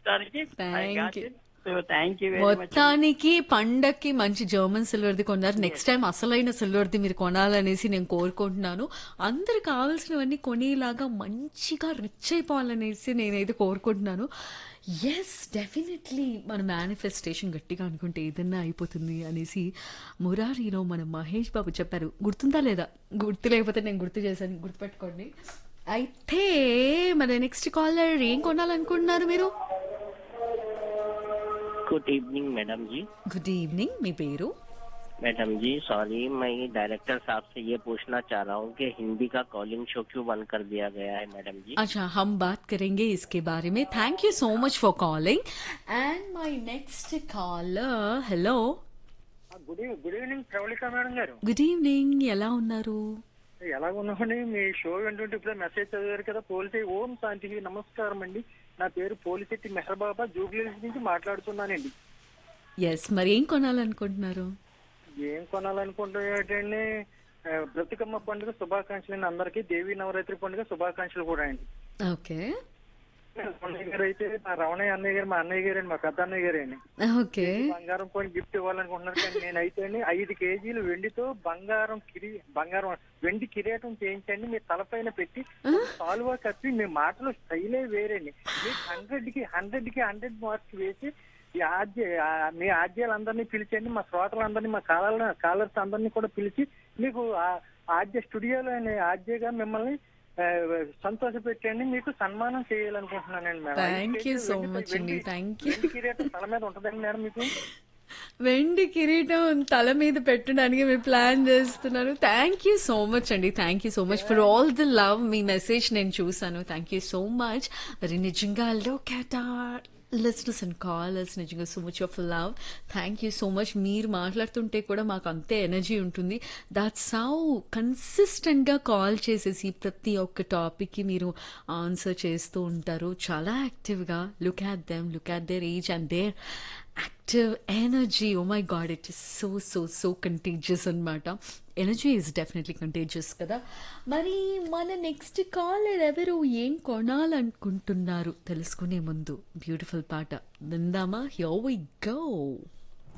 ప్రస్తుతానికి Thank you. So thank you very much మొత్తానికి పండక్కి మంచి జర్మన్ సిల్వర్ది కొన్నారు నెక్స్ట్ టైం అసలైన సిల్వర్ది మీరు కొనాలనేసి నేను కోరుకుంటున్నాను అందరు కావాల్సినవన్నీ కొనేలాగా మంచిగా రిచ్ అయిపోవాలనేసి నేనైతే కోరుకుంటున్నాను ఎస్ డెఫినెట్లీ మన మేనిఫెస్టేషన్ గట్టిగా అనుకుంటే ఏదన్నా అయిపోతుంది అనేసి మురారిలో మన మహేష్ బాబు చెప్పారు గుర్తుందా లేదా గుర్తు లేకపోతే నేను గుర్తు చేశాను గుర్తుపెట్టుకోండి అయితే మన నెక్స్ట్ కాలర్ ఏం కొనాలనుకుంటున్నారు మీరు good evening madam ji good evening మీ పేరు मैडम जी सॉरी मैं डायरेक्टर साहब से ये पूछना चाह रहा हूँ कि हिंदी का कॉलिंग शो क्यों बंद कर दिया गया है मैडम जी अच्छा हम बात करेंगे इसके बारे में thank you so much for calling and my next caller hello good evening good evening Pravallika madam garu good evening ఎలా ఉన్నారు ఎలా ఉన్నామండి మీ షో వింటుంటే ఇప్పుడే మెసేజ్ చదివారు కదా పోలిసి ఓం శాంతికి నమస్కారం అండి నా పేరు పోలిశెట్టి మెహర్బాబా జూబ్లీస్ నుంచి మాట్లాడుతున్నానండి ఎస్ మరి ఏం కొనాలనుకుంటున్నారు ఏం కొనాలనుకుంటే బ్రతుకమ్మ పండుగ శుభాకాంక్షలు అండి అందరికీ దేవి నవరాత్రి పండుగ శుభాకాంక్షలు కూడా అండి ఓకే అన్నయ్య గారు అయితే మా రమణయ్య అన్నయ్య గారు మా అన్నయ్య గారు అండి మా పెద్ద అన్నయ్య గారు అండి ఓకే బంగారం పోయిన గిఫ్ట్ ఇవ్వాలనుకుంటున్నారు కానీ నేనైతే అండి ఐదు కేజీలు వెండితో బంగారం కిరి బంగారం వెండి కిరీటం చేయించండి మీ తలపైన పెట్టి సాల్వా కప్పి మీ మాటలు స్టైలే వేరండి మీకు హండ్రెడ్ కి హండ్రెడ్ కి హండ్రెడ్ మార్క్స్ వేసి ఈ ఆద్య ఆ మీ ఆద్యాలందరినీ పిలిచండి మా శ్రోతలందరినీ మా కాలర్ కాలర్స్ అందరినీ కూడా పిలిచి మీకు ఆ- ఆద్య స్టూడియోలో ఆద్యగా మిమ్మల్ని ఆ, సంతోష పెట్టండి మీకు సన్మానం చేయాలనుకుంటున్నానండి మేడం ఐదు Thank you కేజీలు so వెండి- much అండి. వెండి- Thank you. వెండి కిరీటం తల మీద ఉంటుందండి మేడం మీకు వెండి కిరీటం తల మీద పెట్టడానికి మీరు ప్లాన్ చేస్తున్నారు థ్యాంక్ యూ సో మచ్ అండి thank you so much for all the love మీ మెసేజ్ నేను చూసాను థ్యాంక్ యూ సో మచ్ మరి నిజంగా లో క్యాటార్ లిస్నర్స్ అండ్ కాలర్స్ నిజంగా so much of love thank you so much మీరు మాట్లాడుతుంటే కూడా మాకు అంతే ఎనర్జీ ఉంటుంది దాట్స్ హౌ కన్సిస్టెంట్గా కాల్ చేసేసి ప్రతి ఒక్క టాపిక్కి మీరు ఆన్సర్ చేస్తూ ఉంటారు చాలా యాక్టివ్గా look at them look at their age and their active energy oh my god it is so so so contagious అనమాట ఎనర్జీ ఈజ్ డెఫినెట్లీ కంటేజియస్ కదా మరి మన నెక్స్ట్ కాలర్ ఎవరు ఏం కొనాలనుకుంటున్నారు తెలుసుకునే ముందు బ్యూటిఫుల్ పాట విందామా హ్యో వి గో